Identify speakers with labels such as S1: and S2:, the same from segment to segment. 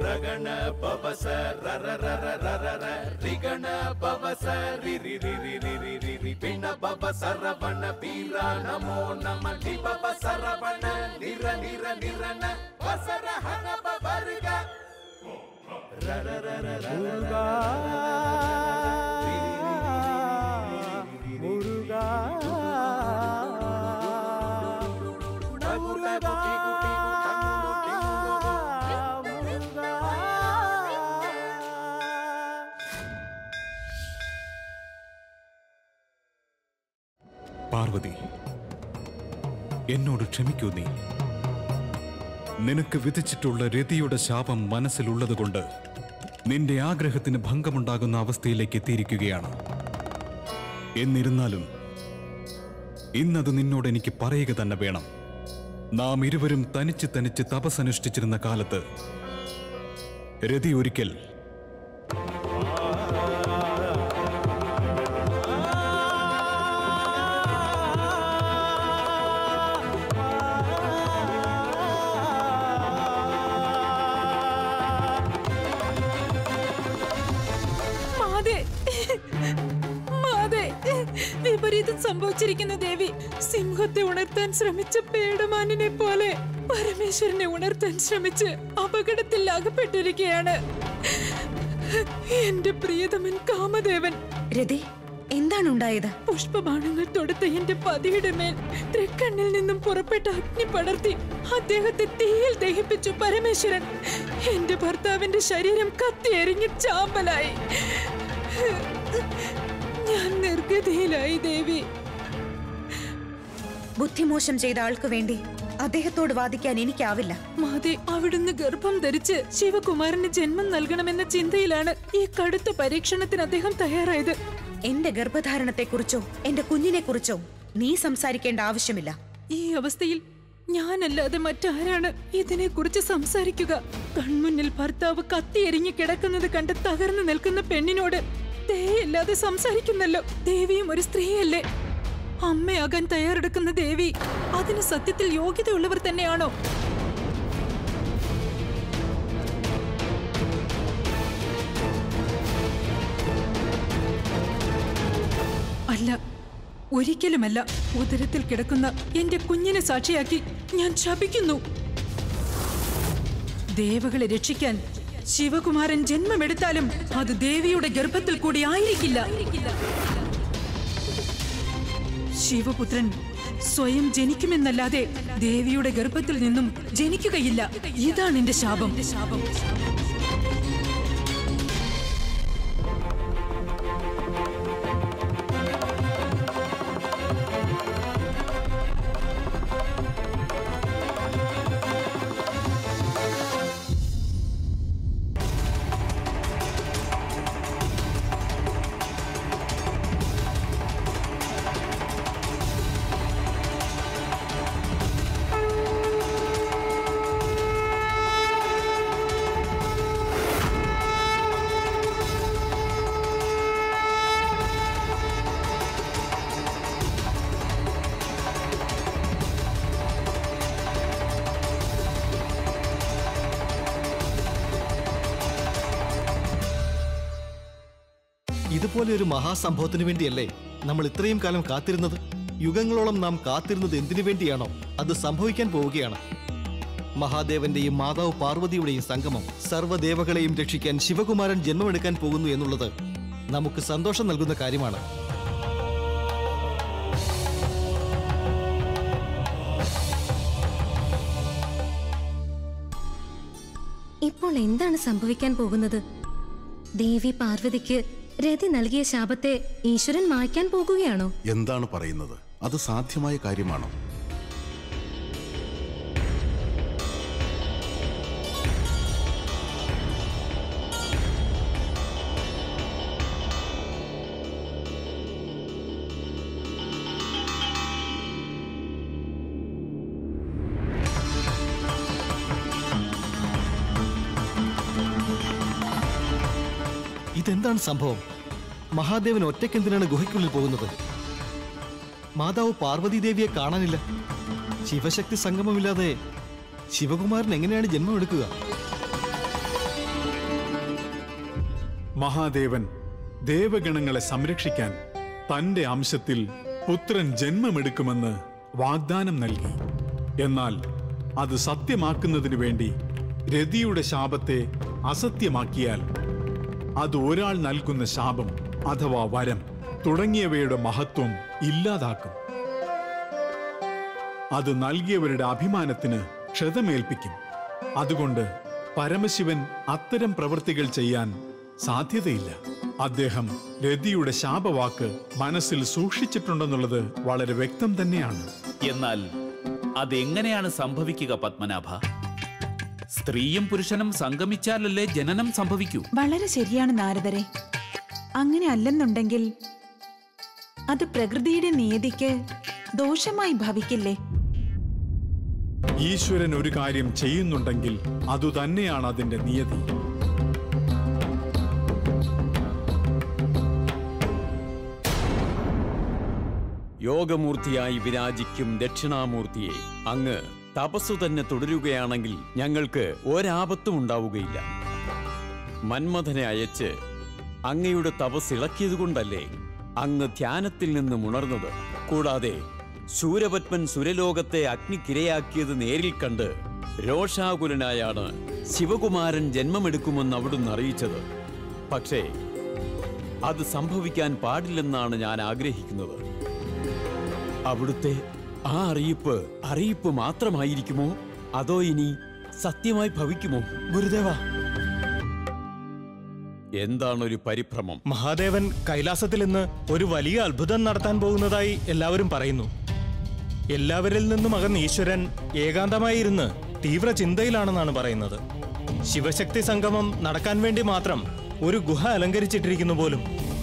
S1: ರಗಣ ಪವಸ ರರ ರರ ರರ ರ ರಿಗಣ ಪವಸ ರಿ ರಿ ರಿ ರಿ ರಿ ರಿ ರಿ ರಿ ಪಿಣ ಪವ ಸರವಣ ಬೀರ ನಮೋ ನಮ ಲಿ ಪವ ಸರವಣ ನಿರ ನಿರ ನಿರನ ವಸರ ಹನ ಪವರ್ಗ ರರ ರರ ರರ
S2: முருகா முருகா முருகா முருகா
S3: പാർവതി എന്നോട് ക്ഷമിക്കൂ നീ നിനക്ക് വിധിച്ചിട്ടുള്ള രതിയുടെ ശാപം മനസ്സിലുള്ളതുകൊണ്ട് നിന്റെ ആഗ്രഹത്തിന് ഭംഗമുണ്ടാകുന്ന അവസ്ഥയിലേക്ക് എത്തിയിരിക്കുകയാണ് എന്നിരുന്നാലും ഇന്നത് നിന്നോട് എനിക്ക് പറയുക തന്നെ വേണം നാം ഇരുവരും തനിച്ച് തനിച്ച് തപസ്സനുഷ്ഠിച്ചിരുന്ന കാലത്ത് രതി ഒരിക്കൽ
S4: മാതേ മാതേ വിപരീതം സംഭവിച്ചിരിക്കുന്ന ദേവി സിംഹത്തെ ഉണർത്താൻ ശ്രമിച്ച പേടമാനിനെ പോലെ പരമേശ്വരനെ ഉണർത്താൻ ശ്രമിച്ച് അപകടത്തിൽ അകപ്പെട്ടിരിക്കുകയാണ് എന്റെ പ്രിയതമൻ കാമദേവൻ
S5: രതി എന്താണ് ഉണ്ടായത്
S4: പുഷ്പബാണങ്ങൾ തൊടുത്ത എന്റെ പതിയുടെ മേൽ തൃക്കണ്ണിൽ നിന്നും പുറപ്പെട്ട അഗ്നി പടർത്തി അദ്ദേഹത്തെ തീയിൽ ദഹിപ്പിച്ചു പരമേശ്വരൻ എന്റെ ഭർത്താവിന്റെ ശരീരം കത്തിയെരിഞ്ഞ് ചാമ്പലായി ഞാൻ നിർഗതിയിലായി ദേവി
S5: ബുദ്ധിമോശം ചെയ്ത ആൾക്ക് വേണ്ടി അദ്ദേഹത്തോട് വാദിക്കാൻ എനിക്കാവില്ല
S4: മാതെ അവിടുന്ന് ഗർഭം ധരിച്ച് ശിവകുമാരന് ജന്മം നൽകണമെന്ന ചിന്തയിലാണ് ഈ കടുത്ത പരീക്ഷണത്തിന് അദ്ദേഹം തയ്യാറായത്
S5: എന്റെ ഗർഭധാരണത്തെക്കുറിച്ചോ എന്റെ കുഞ്ഞിനെക്കുറിച്ചോ നീ സംസാരിക്കേണ്ട ആവശ്യമില്ല
S4: ഈ അവസ്ഥയിൽ ഞാനല്ലാതെ മറ്റാരാണ് ഇതിനെക്കുറിച്ച് സംസാരിക്കുക കൺമുന്നിൽ ഭർത്താവ് കത്തിയെരിഞ്ഞ് കിടക്കുന്നത് കണ്ട് തകർന്നു നിൽക്കുന്ന പെണ്ണിനോട് ദയയില്ലാതെ സംസാരിക്കുന്നല്ലോ ദേവിയും ഒരു സ്ത്രീയല്ലേ അമ്മയാകാൻ തയ്യാറെടുക്കുന്ന ദേവി അതിന് സത്യത്തിൽ യോഗ്യതയുള്ളവർ തന്നെയാണോ അല്ല ഒരിക്കലുമല്ല ഉദരത്തിൽ കിടക്കുന്ന എന്റെ കുഞ്ഞിനെ സാക്ഷിയാക്കി ഞാൻ ശപിക്കുന്നു ദേവകളെ രക്ഷിക്കാൻ ശിവകുമാരൻ ജന്മമെടുത്താലും അത് ദേവിയുടെ ഗർഭത്തിൽ കൂടി ആയിരിക്കില്ല ശിവപുത്രൻ സ്വയം ജനിക്കുമെന്നല്ലാതെ ദേവിയുടെ ഗർഭത്തിൽ നിന്നും ജനിക്കുകയില്ല ഇതാണ് എന്റെ ശാപം ശാപം
S6: ഇതുപോലെ ഒരു മഹാസംഭവത്തിന് വേണ്ടിയല്ലേ നമ്മൾ ഇത്രയും കാലം കാത്തിരുന്നത് യുഗങ്ങളോളം നാം കാത്തിരുന്നത് എന്തിനു വേണ്ടിയാണോ അത് സംഭവിക്കാൻ പോവുകയാണ് മഹാദേവന്റെയും മാതാവ് പാർവതിയുടെയും സംഗമം സർവ്വദേവകളെയും രക്ഷിക്കാൻ ശിവകുമാരൻ ജന്മമെടുക്കാൻ പോകുന്നു എന്നുള്ളത് നമുക്ക് സന്തോഷം നൽകുന്ന കാര്യമാണ്
S7: ഇപ്പോൾ എന്താണ് സംഭവിക്കാൻ പോകുന്നത് ദേവി പാർവതിക്ക് രതി നൽകിയ ശാപത്തെ ഈശ്വരൻ മായ്ക്കാൻ പോകുകയാണോ
S8: എന്താണ് പറയുന്നത് അത് സാധ്യമായ കാര്യമാണോ
S6: ഇതെന്താണ് സംഭവം മഹാദേവൻ ഒറ്റയ്ക്കെന്തിനാണ് ഗുഹയ്ക്കുള്ളിൽ പോകുന്നത് മാതാവ് പാർവതി ദേവിയെ കാണാനില്ല ശിവശക്തി സംഗമമില്ലാതെ ശിവകുമാരൻ എങ്ങനെയാണ് ജന്മമെടുക്കുക
S2: മഹാദേവൻ ദേവഗണങ്ങളെ സംരക്ഷിക്കാൻ തന്റെ അംശത്തിൽ പുത്രൻ ജന്മമെടുക്കുമെന്ന് വാഗ്ദാനം നൽകി എന്നാൽ അത് സത്യമാക്കുന്നതിനു വേണ്ടി രതിയുടെ ശാപത്തെ അസത്യമാക്കിയാൽ അത് ഒരാൾ നൽകുന്ന ശാപം അഥവാ വരം തുടങ്ങിയവയുടെ മഹത്വം ഇല്ലാതാക്കും അത് നൽകിയവരുടെ അഭിമാനത്തിന് ക്ഷതമേൽപ്പിക്കും അതുകൊണ്ട് പരമശിവൻ അത്തരം പ്രവൃത്തികൾ ചെയ്യാൻ സാധ്യതയില്ല അദ്ദേഹം രതിയുടെ ശാപവാക്ക് മനസ്സിൽ സൂക്ഷിച്ചിട്ടുണ്ടെന്നുള്ളത് വളരെ വ്യക്തം തന്നെയാണ്
S9: എന്നാൽ അതെങ്ങനെയാണ് സംഭവിക്കുക പത്മനാഭ സ്ത്രീയും പുരുഷനും സംഗമിച്ചാലല്ലേ ജനനം സംഭവിക്കൂ
S10: വളരെ ശരിയാണ് നാരദരെ അങ്ങനെ അല്ലെന്നുണ്ടെങ്കിൽ അത് പ്രകൃതിയുടെ നിയതിക്ക് ദോഷമായി ഭവിക്കില്ലേ
S2: ഈശ്വരൻ ഒരു കാര്യം ചെയ്യുന്നുണ്ടെങ്കിൽ അതുതന്നെയാണ് അതിന്റെ നിയതി
S11: യോഗമൂർത്തിയായി വിരാജിക്കും ദക്ഷിണാമൂർത്തിയെ അങ്ങ് തപസ്സു തന്നെ തുടരുകയാണെങ്കിൽ ഞങ്ങൾക്ക് ഒരാപത്തും ഉണ്ടാവുകയില്ല മന്മഥനെ അയച്ച് അങ്ങയുടെ തപസ് ഇളക്കിയതുകൊണ്ടല്ലേ അങ്ങ് ധ്യാനത്തിൽ നിന്നും ഉണർന്നത് കൂടാതെ ശൂരപത്മൻ സുരലോകത്തെ അഗ്നിക്കിരയാക്കിയത് നേരിൽ കണ്ട് രോഷാകുലനായാണ് ശിവകുമാരൻ ജന്മമെടുക്കുമെന്ന് അവിടുന്ന് അറിയിച്ചത് പക്ഷേ അത് സംഭവിക്കാൻ പാടില്ലെന്നാണ് ഞാൻ ആഗ്രഹിക്കുന്നത് അവിടുത്തെ ആ അറിയിപ്പ് അറിയിപ്പ് മാത്രമായിരിക്കുമോ അതോ ഇനി സത്യമായി ഭവിക്കുമോ
S12: ഗുരുദേവ
S11: എന്താണൊരു പരിഭ്രമം
S12: മഹാദേവൻ കൈലാസത്തിൽ ഇന്ന് ഒരു വലിയ അത്ഭുതം നടത്താൻ പോകുന്നതായി എല്ലാവരും പറയുന്നു എല്ലാവരിൽ നിന്നും അകന്ന് ഈശ്വരൻ ഏകാന്തമായി ഇരുന്ന് തീവ്ര ചിന്തയിലാണെന്നാണ് പറയുന്നത് ശിവശക്തി സംഗമം നടക്കാൻ വേണ്ടി മാത്രം ഒരു ഗുഹ അലങ്കരിച്ചിട്ടിരിക്കുന്നു പോലും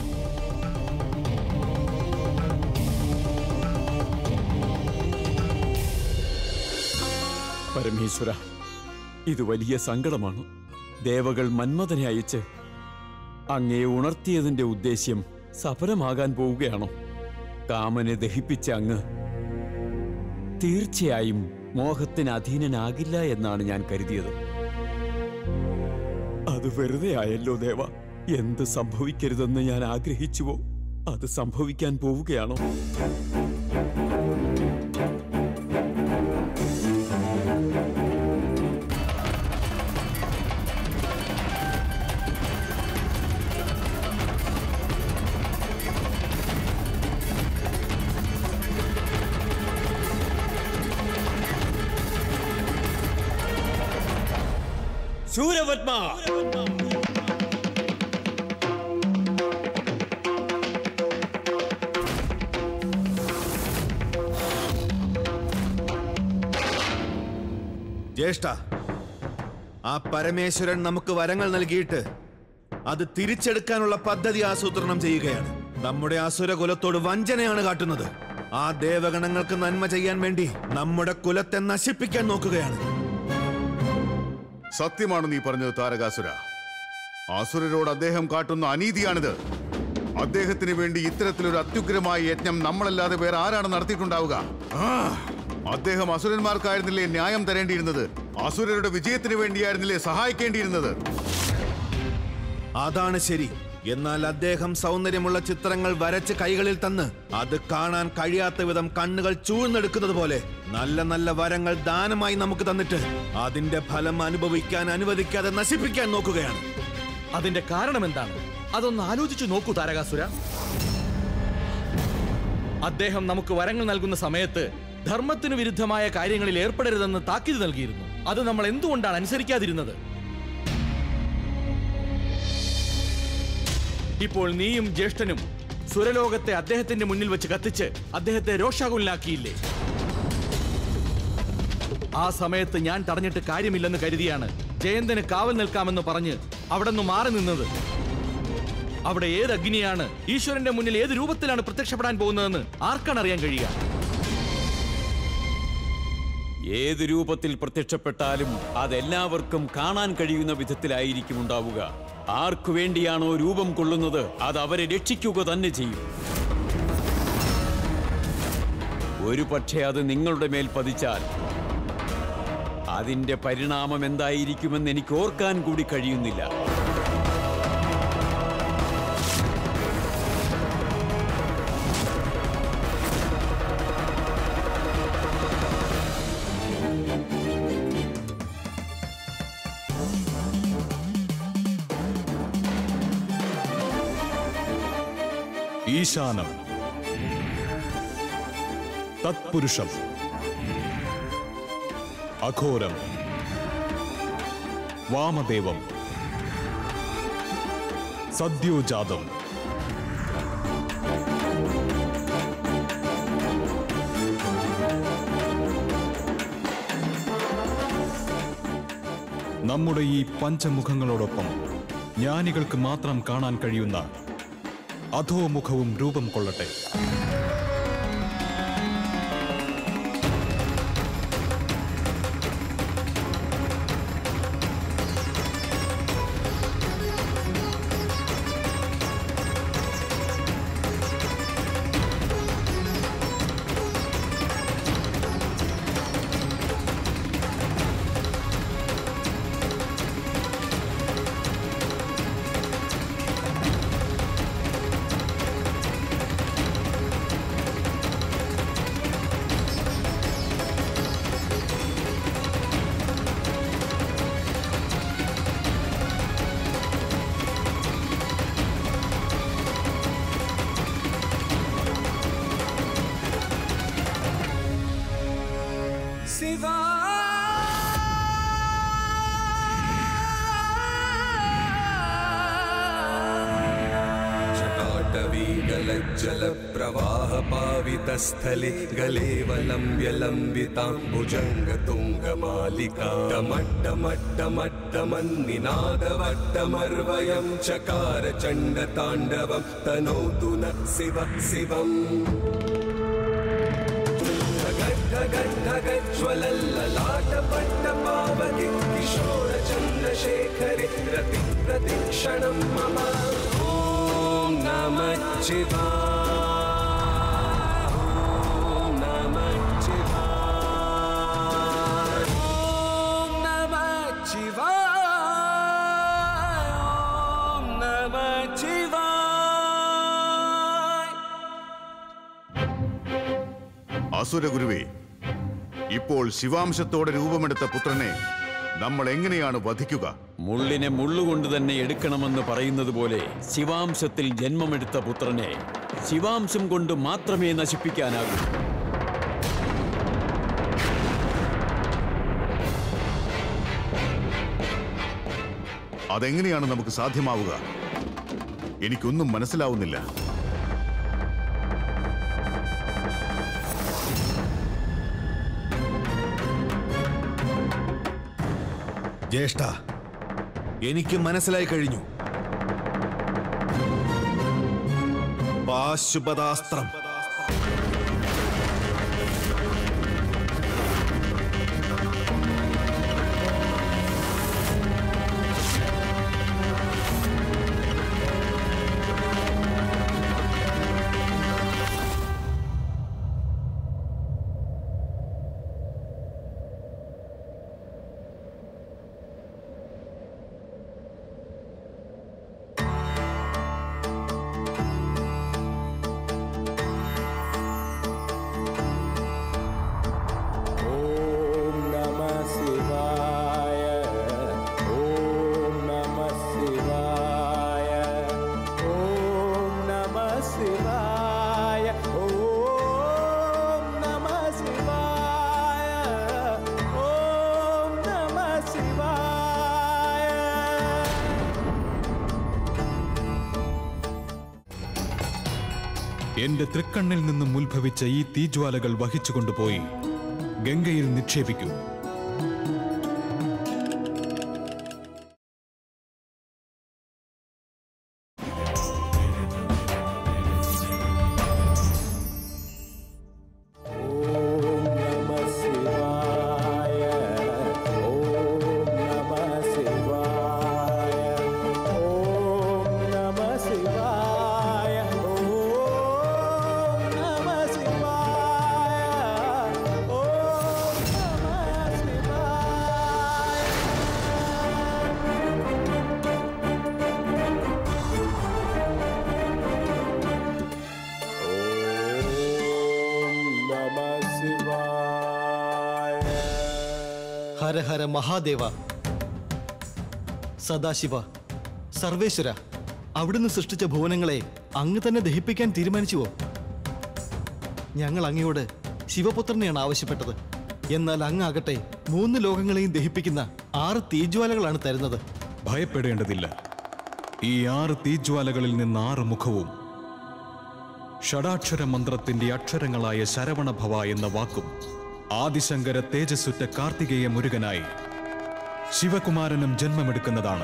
S11: പരമേശ്വര ഇത് വലിയ സങ്കടമാണ് ദേവകൾ മന്മഥനെ അയച്ച് അങ്ങയെ ഉണർത്തിയതിന്റെ ഉദ്ദേശ്യം സഫലമാകാൻ പോവുകയാണോ കാമനെ ദഹിപ്പിച്ച അങ്ങ് തീർച്ചയായും മോഹത്തിന് അധീനനാകില്ല എന്നാണ് ഞാൻ കരുതിയത് അത് വെറുതെ ആയല്ലോ ദേവ എന്ത് സംഭവിക്കരുതെന്ന് ഞാൻ ആഗ്രഹിച്ചുവോ അത് സംഭവിക്കാൻ പോവുകയാണോ ശൂരപത്മ
S13: ജ്യേഷ്ഠ ആ പരമേശ്വരൻ നമുക്ക് വരങ്ങൾ നൽകിയിട്ട് അത് തിരിച്ചെടുക്കാനുള്ള പദ്ധതി ആസൂത്രണം ചെയ്യുകയാണ് നമ്മുടെ അസുര കുലത്തോട് വഞ്ചനയാണ് കാട്ടുന്നത് ആ ദേവഗണങ്ങൾക്ക് നന്മ ചെയ്യാൻ വേണ്ടി നമ്മുടെ കുലത്തെ നശിപ്പിക്കാൻ നോക്കുകയാണ്
S8: സത്യമാണ് നീ പറഞ്ഞത് താരകാസുര അസുരരോട് അദ്ദേഹം കാട്ടുന്ന അനീതിയാണിത് അദ്ദേഹത്തിന് വേണ്ടി ഇത്തരത്തിലൊരു അത്യുഗ്രമായ യജ്ഞം നമ്മളല്ലാതെ വേറെ ആരാണ് നടത്തിയിട്ടുണ്ടാവുക ആ, അദ്ദേഹം അസുരന്മാർക്കായിരുന്നില്ലേ ന്യായം തരേണ്ടിയിരുന്നത് അസുരരുടെ വിജയത്തിന് വേണ്ടിയായിരുന്നില്ലേ സഹായിക്കേണ്ടിയിരുന്നത്
S13: അതാണ് ശരി എന്നാൽ അദ്ദേഹം സൗന്ദര്യമുള്ള ചിത്രങ്ങൾ വരച്ച് കൈകളിൽ തന്ന് അത് കാണാൻ കഴിയാത്ത വിധം കണ്ണുകൾ ചൂഴ്ന്നെടുക്കുന്നത് പോലെ നല്ല നല്ല വരങ്ങൾ ദാനമായി നമുക്ക് തന്നിട്ട് അതിന്റെ ഫലം അനുഭവിക്കാൻ അനുവദിക്കാതെ നശിപ്പിക്കാൻ നോക്കുകയാണ്
S6: അതിന്റെ കാരണം എന്താണ് അതൊന്ന് ആലോചിച്ചു നോക്കൂ താരകാസുര അദ്ദേഹം നമുക്ക് വരങ്ങൾ നൽകുന്ന സമയത്ത് ധർമ്മത്തിനു വിരുദ്ധമായ കാര്യങ്ങളിൽ ഏർപ്പെടരുതെന്ന് താക്കീത് നൽകിയിരുന്നു അത് നമ്മൾ എന്തുകൊണ്ടാണ് അനുസരിക്കാതിരുന്നത് ഇപ്പോൾ നീയും ജ്യേഷ്ഠനും സുരലോകത്തെ അദ്ദേഹത്തിന്റെ മുന്നിൽ വെച്ച് കത്തിച്ച് അദ്ദേഹത്തെ രോഷാകുലനാക്കിയില്ലേ ആ സമയത്ത് ഞാൻ തടഞ്ഞിട്ട് കാര്യമില്ലെന്ന് കരുതിയാണ് ജയന്തന് കാവൽ നിൽക്കാമെന്ന് പറഞ്ഞ് അവിടെ നിന്ന് മാറി നിന്നത് അവിടെ ഏത് അഗ്നിയാണ് ഈശ്വരന്റെ മുന്നിൽ ഏത് രൂപത്തിലാണ് പ്രത്യക്ഷപ്പെടാൻ പോകുന്നതെന്ന് ആർക്കാണ് അറിയാൻ കഴിയുക
S11: ഏത് രൂപത്തിൽ പ്രത്യക്ഷപ്പെട്ടാലും അതെല്ലാവർക്കും കാണാൻ കഴിയുന്ന വിധത്തിലായിരിക്കും ഉണ്ടാവുക ആർക്കു വേണ്ടിയാണോ രൂപം കൊള്ളുന്നത് അത് അവരെ രക്ഷിക്കുക തന്നെ ചെയ്യും ഒരു പക്ഷേ അത് നിങ്ങളുടെ മേൽ പതിച്ചാൽ അതിന്റെ പരിണാമം എന്തായിരിക്കുമെന്ന് എനിക്ക് ഓർക്കാൻ കൂടി കഴിയുന്നില്ല
S3: ഈശാനം തത്പുരുഷം അഘോരം വാമദേവം സദ്യോജാതം നമ്മുടെ ഈ പഞ്ചമുഖങ്ങളോടൊപ്പം ജ്ഞാനികൾക്ക് മാത്രം കാണാൻ കഴിയുന്ന അധോമുഖവും രൂപം കൊള്ളട്ടെ
S1: ശിവാ
S14: जलप्रवाहपावितस्थले गलेवलम्ब्यलम्बितां भुजङ्गतुङ्गमालिका डमड्डमड्डमड्डमन्निनादवड्डमर्वयं चकार चण्डताण्डवं तनोतु न शिव शिवम् गड्ढगड्ढगज्ज्वलल्ललाटपट्टपावके किशोरचन्द्रशेखरे रति प्रतिक्षणं मम ॐ नमः शिवाय ॐ नमः शिवाय ॐ नमः शिवाय ॐ नमः शिवाय
S8: അസുരഗുരുവേ ഇപ്പോൾ ശിവാംശത്തോടെ രൂപമെടുത്ത പുത്രനെ നമ്മൾ എങ്ങനെയാണ് വധിക്കുക
S11: മുള്ളിനെ മുള്ളുകൊണ്ട് തന്നെ എടുക്കണമെന്ന് പറയുന്നത് പോലെ ശിവാംശത്തിൽ ജന്മമെടുത്ത പുത്രനെ ശിവാംശം കൊണ്ട് മാത്രമേ നശിപ്പിക്കാനാകൂ
S8: അതെങ്ങനെയാണ് നമുക്ക് സാധ്യമാവുക എനിക്കൊന്നും മനസ്സിലാവുന്നില്ല
S13: ജ്യേഷ്ഠ എനിക്ക് മനസ്സിലായി കഴിഞ്ഞു പാശുപതാസ്ത്രം
S14: ॐ नमः शिवाय ॐ नमः शिवाय ॐ नमः शिवाय ॐ नमः शिवाय ॐ नमः शिवाय
S3: എന്റെ തൃക്കണ്ണിൽ നിന്നും ഉത്ഭവിച്ച ഈ തീജ്വാലകൾ വഹിച്ചുകൊണ്ടുപോയി ഗംഗയിൽ നിക്ഷേപിക്കൂ
S14: नमः शिवाय ॐ नमः शिवाय ॐ नमः शिवाय ॐ नमः शिवाय ॐ नमः शिवाय ॐ नमः शिवाय
S6: ഹര ഹര മഹാദേവ സദാശിവ സർവേശ്വര അവിടുന്ന് സൃഷ്ടിച്ച ഭുവനങ്ങളെ അങ്ങ് തന്നെ ദഹിപ്പിക്കാൻ തീരുമാനിച്ചുവോ ഞങ്ങൾ അങ്ങയോട് ശിവപുത്രനെയാണ് ആവശ്യപ്പെട്ടത് എന്നാൽ അങ്ങാകട്ടെ മൂന്ന് ലോകങ്ങളെയും ദഹിപ്പിക്കുന്ന ആറ് തീജ്വാലകളാണ് തരുന്നത്
S3: ഭയപ്പെടേണ്ടതില്ല ഈ ആറ് തീജ്വാലകളിൽ നിന്ന് ആറ് മുഖവും ഷടാക്ഷര മന്ത്രത്തിന്റെ അക്ഷരങ്ങളായ ശരവണഭവ എന്ന വാക്കും ആദിശങ്കര തേജസ്സുറ്റ കാർത്തികേയ മുരുകനായി ശിവകുമാരനും ജന്മമെടുക്കുന്നതാണ്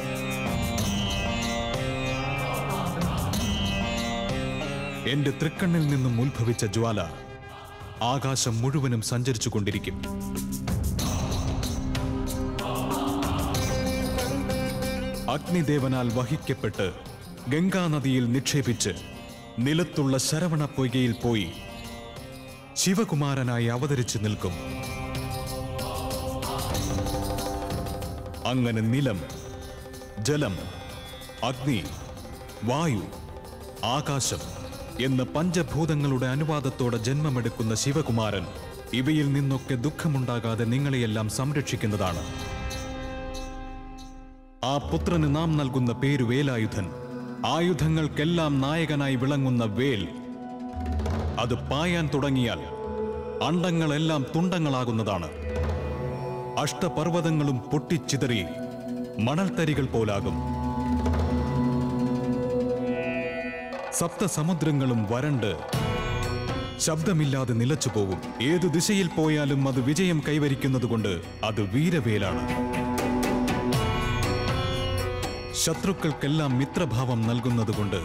S3: എന്റെ തൃക്കണ്ണിൽ നിന്നും ഉത്ഭവിച്ച ജ്വാല ആകാശം മുഴുവനും സഞ്ചരിച്ചു കൊണ്ടിരിക്കും അഗ്നിദേവനാൽ വഹിക്കപ്പെട്ട് ഗംഗാനദിയിൽ നിക്ഷേപിച്ച് നിലത്തുള്ള ശരവണ പൊയ്കയിൽ പോയി ശിവകുമാരനായി അവതരിച്ചു നിൽക്കും അങ്ങനെ നിലം ജലം അഗ്നി വായു ആകാശം എന്ന പഞ്ചഭൂതങ്ങളുടെ അനുവാദത്തോടെ ജന്മമെടുക്കുന്ന ശിവകുമാരൻ ഇവയിൽ നിന്നൊക്കെ ദുഃഖമുണ്ടാകാതെ നിങ്ങളെയെല്ലാം സംരക്ഷിക്കുന്നതാണ് ആ പുത്രന് നാം നൽകുന്ന പേര് വേലായുധൻ ആയുധങ്ങൾക്കെല്ലാം നായകനായി വിളങ്ങുന്ന വേൽ അത് പായാൻ തുടങ്ങിയാൽ അണ്ടങ്ങളെല്ലാം തുണ്ടങ്ങളാകുന്നതാണ് അഷ്ടപർവ്വതങ്ങളും പൊട്ടിച്ചിതറി മണൽത്തരികൾ പോലാകും സപ്തസമുദ്രങ്ങളും വരണ്ട് ശബ്ദമില്ലാതെ നിലച്ചു പോകും ഏതു ദിശയിൽ പോയാലും അത് വിജയം കൈവരിക്കുന്നതുകൊണ്ട് അത് വീരവേലാണ് ശത്രുക്കൾക്കെല്ലാം മിത്രഭാവം നൽകുന്നതുകൊണ്ട്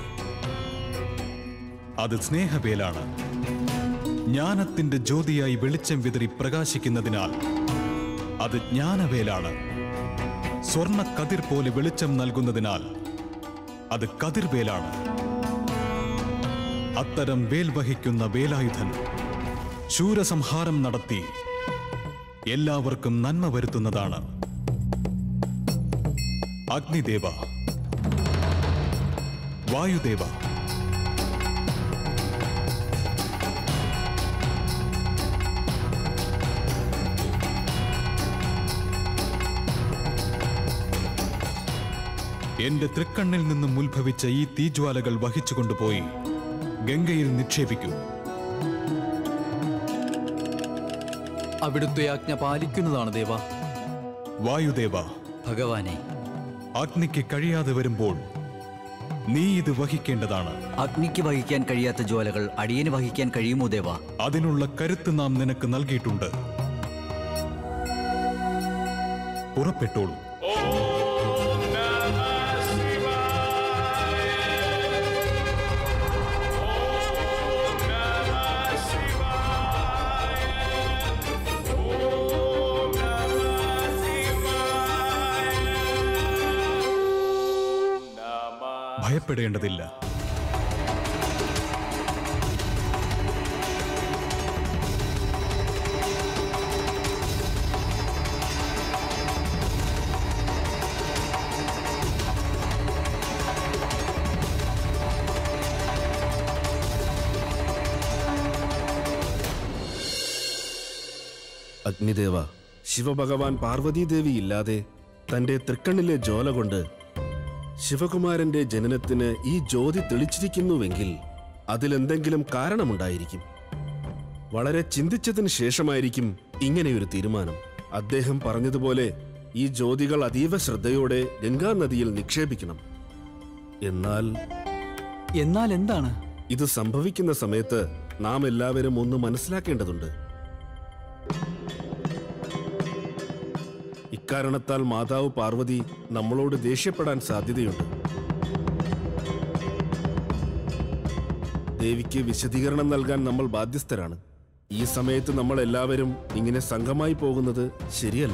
S3: അത് സ്നേഹവേലാണ് ജ്ഞാനത്തിന്റെ ജ്യോതിയായി വെളിച്ചം വിതറി പ്രകാശിക്കുന്നതിനാൽ അത് ജ്ഞാനവേലാണ് സ്വർണ്ണ കതിർ പോലെ വെളിച്ചം നൽകുന്നതിനാൽ അത് കതിർവേലാണ് അത്തരം വേൽ വഹിക്കുന്ന വേലായുധൻ ശൂരസംഹാരം നടത്തി എല്ലാവർക്കും നന്മ വരുത്തുന്നതാണ് അഗ്നിദേവ വായുദേവ എന്റെ തൃക്കണ്ണിൽ നിന്നും ഉത്ഭവിച്ച ഈ തീജ്വാലകൾ വഹിച്ചുകൊണ്ടുപോയി ഗംഗയിൽ നിക്ഷേപിക്കൂ
S15: അവിടുത്തെ ആജ്ഞ പാലിക്കുന്നതാണ് ദേവ
S3: വായുദേവ
S15: ഭഗവാനെ
S3: അഗ്നിക്ക് കഴിയാതെ വരുമ്പോൾ നീ ഇത് വഹിക്കേണ്ടതാണ്
S15: അഗ്നിക്ക് വഹിക്കാൻ കഴിയാത്ത ജ്വാലകൾ അടിയന് വഹിക്കാൻ കഴിയുമോ ദേവ
S3: അതിനുള്ള കരുത്ത് നാം നിനക്ക് നൽകിയിട്ടുണ്ട് പുറപ്പെട്ടോളൂ ഭയപ്പെടേണ്ടതില്ല
S14: അഗ്നിദേവ ശിവഭഗവാൻ പാർവതീദേവി ഇല്ലാതെ തന്റെ തൃക്കണ്ണിലെ ജ്വാല കൊണ്ട് ശിവകുമാരന്റെ ജനനത്തിന് ഈ ജ്യോതി തെളിച്ചിരിക്കുന്നുവെങ്കിൽ അതിലെന്തെങ്കിലും കാരണമുണ്ടായിരിക്കും വളരെ ചിന്തിച്ചതിന് ശേഷമായിരിക്കും ഇങ്ങനെയൊരു തീരുമാനം അദ്ദേഹം പറഞ്ഞതുപോലെ ഈ ജ്യോതികൾ അതീവ ശ്രദ്ധയോടെ ഗംഗാനദിയിൽ നിക്ഷേപിക്കണം എന്നാൽ
S15: എന്നാൽ എന്താണ്
S14: ഇത് സംഭവിക്കുന്ന സമയത്ത് നാം എല്ലാവരും ഒന്ന് മനസ്സിലാക്കേണ്ടതുണ്ട് ഇക്കാരണത്താൽ മാതാവ് പാർവതി നമ്മളോട് ദേഷ്യപ്പെടാൻ സാധ്യതയുണ്ട് ദേവിക്ക് വിശദീകരണം നൽകാൻ നമ്മൾ ബാധ്യസ്ഥരാണ് ഈ സമയത്ത് നമ്മൾ എല്ലാവരും ഇങ്ങനെ സംഘമായി പോകുന്നത് ശരിയല്ല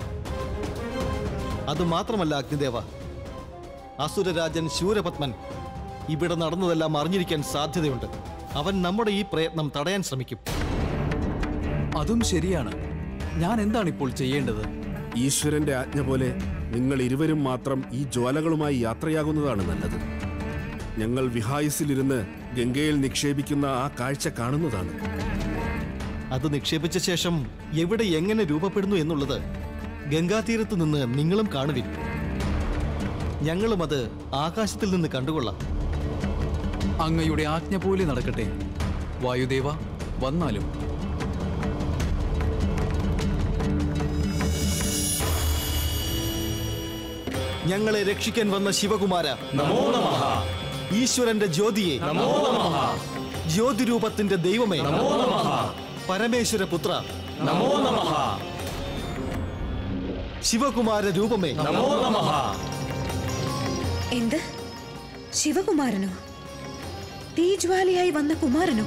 S6: അത് മാത്രമല്ല അഗ്നിദേവ അസുരരാജൻ ശൂരപത്മൻ ഇവിടെ നടന്നതെല്ലാം അറിഞ്ഞിരിക്കാൻ സാധ്യതയുണ്ട് അവൻ നമ്മുടെ ഈ പ്രയത്നം തടയാൻ ശ്രമിക്കും
S15: അതും ശരിയാണ് ഞാൻ എന്താണ് ഇപ്പോൾ ചെയ്യേണ്ടത്
S14: ഈശ്വരന്റെ ആജ്ഞ പോലെ നിങ്ങൾ ഇരുവരും മാത്രം ഈ ജ്വാലകളുമായി യാത്രയാകുന്നതാണ് നല്ലത് ഞങ്ങൾ വിഹായസിലിരുന്ന് ഗംഗയിൽ നിക്ഷേപിക്കുന്ന ആ കാഴ്ച കാണുന്നതാണ്
S6: അത് നിക്ഷേപിച്ച ശേഷം എവിടെ എങ്ങനെ രൂപപ്പെടുന്നു എന്നുള്ളത് ഗംഗാതീരത്ത് നിന്ന് നിങ്ങളും കാണുവിൻ ഞങ്ങളും അത് ആകാശത്തിൽ നിന്ന് കണ്ടുകൊള്ളാം
S16: അങ്ങയുടെ ആജ്ഞ പോലെ നടക്കട്ടെ വായുദേവ വന്നാലും
S6: ഞങ്ങളെ രക്ഷിക്കാൻ വന്ന ശിവകുമാര
S12: നമോ നമഃ
S6: ഈശ്വരന്റെ ജ്യോതിയെ
S12: നമോ നമഃ
S6: ജ്യോതിരൂപത്തിന്റെ ദൈവമേ
S12: നമോ നമഃ
S6: പരമേശ്വര പുത്ര
S12: നമോ നമഃ
S6: ശിവകുമാര രൂപമേ
S12: നമോ നമഃ
S5: എന്ത് ശിവകുമാരനോ തീജ്വാലയായി വന്ന കുമാരനോ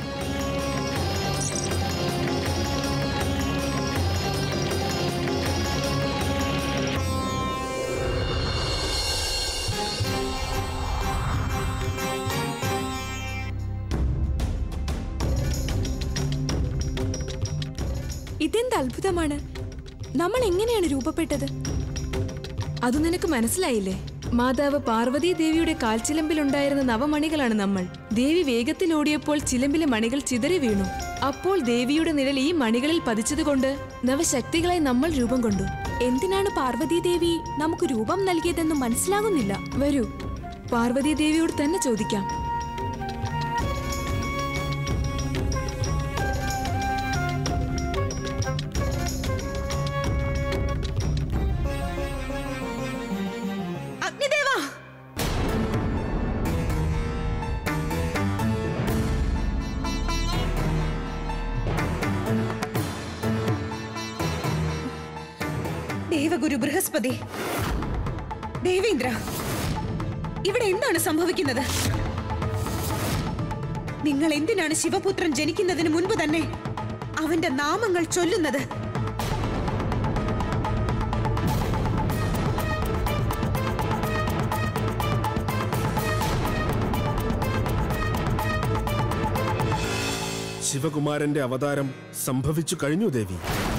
S17: ഇതെന്ത് അത്ഭുതമാണ് നമ്മൾ എങ്ങനെയാണ് രൂപപ്പെട്ടത് അത് നിനക്ക് മനസ്സിലായില്ലേ മാതാവ് പാർവതി ദേവിയുടെ കാൽച്ചിലമ്പിലുണ്ടായിരുന്ന നവമണികളാണ് നമ്മൾ ദേവി വേഗത്തിൽ ഓടിയപ്പോൾ ചിലമ്പിലെ മണികൾ ചിതറി വീണു അപ്പോൾ ദേവിയുടെ നിഴൽ ഈ മണികളിൽ പതിച്ചതുകൊണ്ട് നവശക്തികളായി നമ്മൾ രൂപം കൊണ്ടു എന്തിനാണ് പാർവതി ദേവി നമുക്ക് രൂപം നൽകിയതെന്ന് മനസ്സിലാകുന്നില്ല വരൂ പാർവതി ദേവിയോട് തന്നെ ചോദിക്കാം
S5: അഗ്നിദേവാ ദേവഗുരു ബൃഹസ്പതി ദേവേന്ദ്ര ഇവിടെ എന്താണ് സംഭവിക്കുന്നത് നിങ്ങൾ എന്തിനാണ് ശിവപുത്രൻ ജനിക്കുന്നതിന് മുൻപ് തന്നെ അവന്റെ നാമങ്ങൾ ചൊല്ലുന്നത്
S14: ശിവകുമാരന്റെ അവതാരം സംഭവിച്ചു കഴിഞ്ഞു ദേവി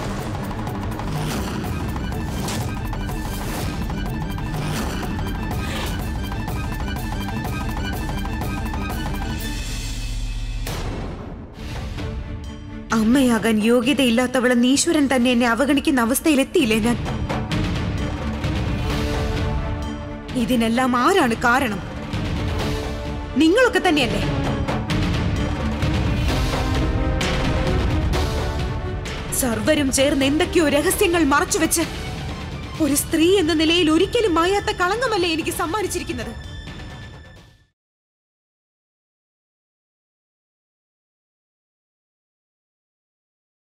S5: അമ്മയാകാൻ യോഗ്യതയില്ലാത്തവളെന്ന് ഈശ്വരൻ തന്നെ എന്നെ അവഗണിക്കുന്ന അവസ്ഥയിലെത്തിയില്ലേ ഞാൻ ഇതിനെല്ലാം ആരാണ് കാരണം നിങ്ങളൊക്കെ തന്നെയല്ലേ സർവരും ചേർന്ന് എന്തൊക്കെയോ രഹസ്യങ്ങൾ മറച്ചുവെച്ച് ഒരു സ്ത്രീ എന്ന നിലയിൽ ഒരിക്കലും മായാത്ത കളങ്കമല്ലേ എനിക്ക് സമ്മാനിച്ചിരിക്കുന്നത്